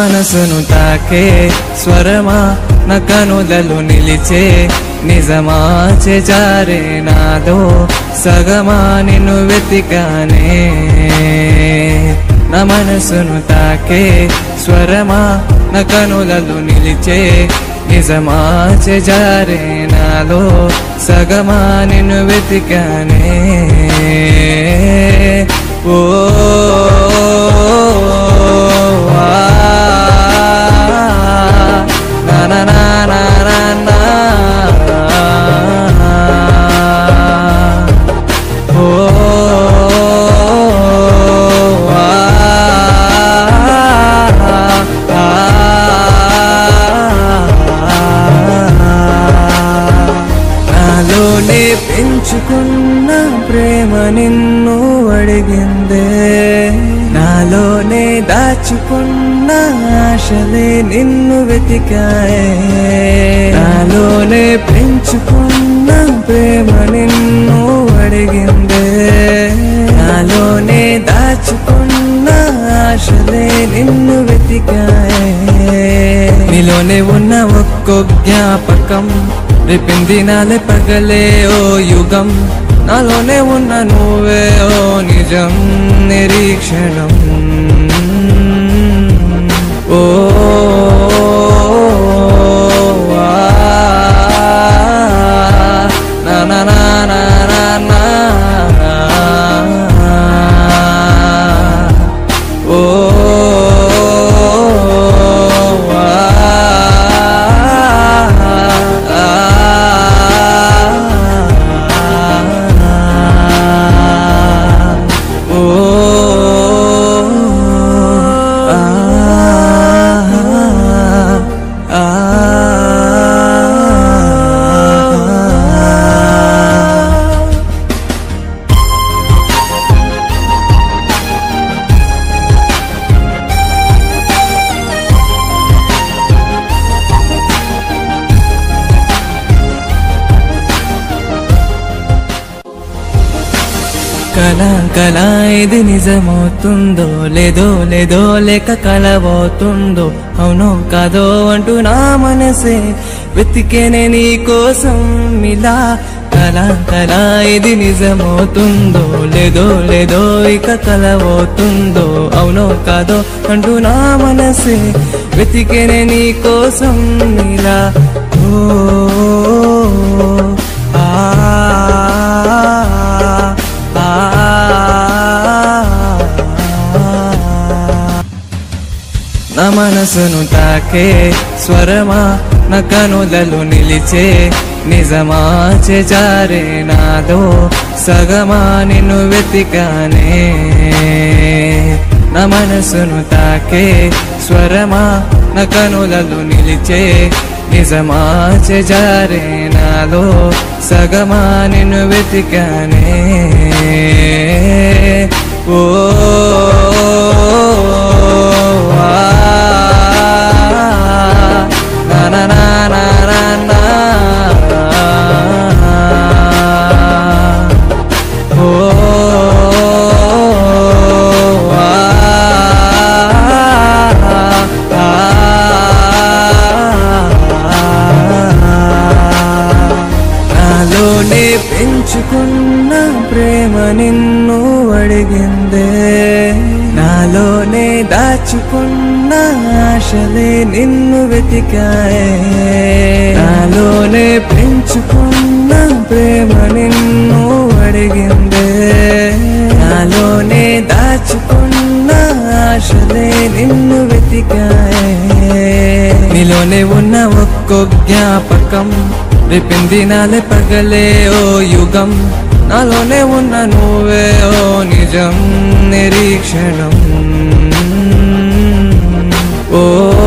మనసును తాకే స్వరమా నా కనులలో నిలిచే నిజమా చేజారే నాదో సగమా నిన్ను వెతికానే నా మనసును తాకే స్వరమా నా కనులలో నిలిచే నిజమా చేజారే నాలో సగమా నిన్ను వెతికానే ఓ ఆ, నా నా నా నా నా నా. ఓ ఆ, నాలోనే పెంచుకున్న ప్రేమ నిన్ను అడిగిందే నాలోనే దాచుకున్న ఆశలే నిన్ను వెతికాయే నాలోనే పెంచుకున్న ప్రేమ నిన్ను అడిగిందే నాలోనే దాచుకున్న ఆశలే నిన్ను వెతికాయే నీలోనే ఉన్న ఒక్కో జ్ఞాపకం రేపింది నాలే పగలే ఓ యుగం నాలోనే ఉన్న నువ్వే ఓ నిజం నిరీక్షణం ఓ ఆ, నా నా నా నా నా నా. ఓ కళ కళ ఇది నిజమవుతుందో లేదో లేదో లేక కలవవుతుందో అవునో కాదో అంటూ నా మనసే వెతికేనే నీ కోసం ఇలా కళ కళ ఇది నిజమవుతుందో లేదో లేదో ఇక కలవవుతుందో అవునో కాదో అంటూ నా మనసే వెతికేనే నీ కోసం ఇలా ఓ ఆ నా మనసును తాకే స్వరమా నా కనులలో నిలిచే నిజమా చేజారే నాదో సగమా నిన్ను వెతికానే నా మనసును తాకే స్వరమా నా కనులలో నిలిచే నిజమా చేజారే నాలో సగమా నిన్ను వెతికానే ఓ ఆ, నా నా నా నా నా నా. ఓ ఆ, నాలోనే పెంచుకున్న ప్రేమ నిన్ను అడిగిందే నాలోనే దాచుకున్న ఆశలే నిన్ను వెతికాయే నాలోనే పెంచుకున్న ప్రేమ నిన్ను అడిగిందే నాలోనే దాచుకున్న ఆశలే నిన్ను వెతికాయే నీలోనే ఉన్న ఒక్కో జ్ఞాపకం రేపింది నాలే పగలే ఓ యుగం నాలోనే ఉన్న నువ్వే ఓ నిజం నిరీక్షణం ఓ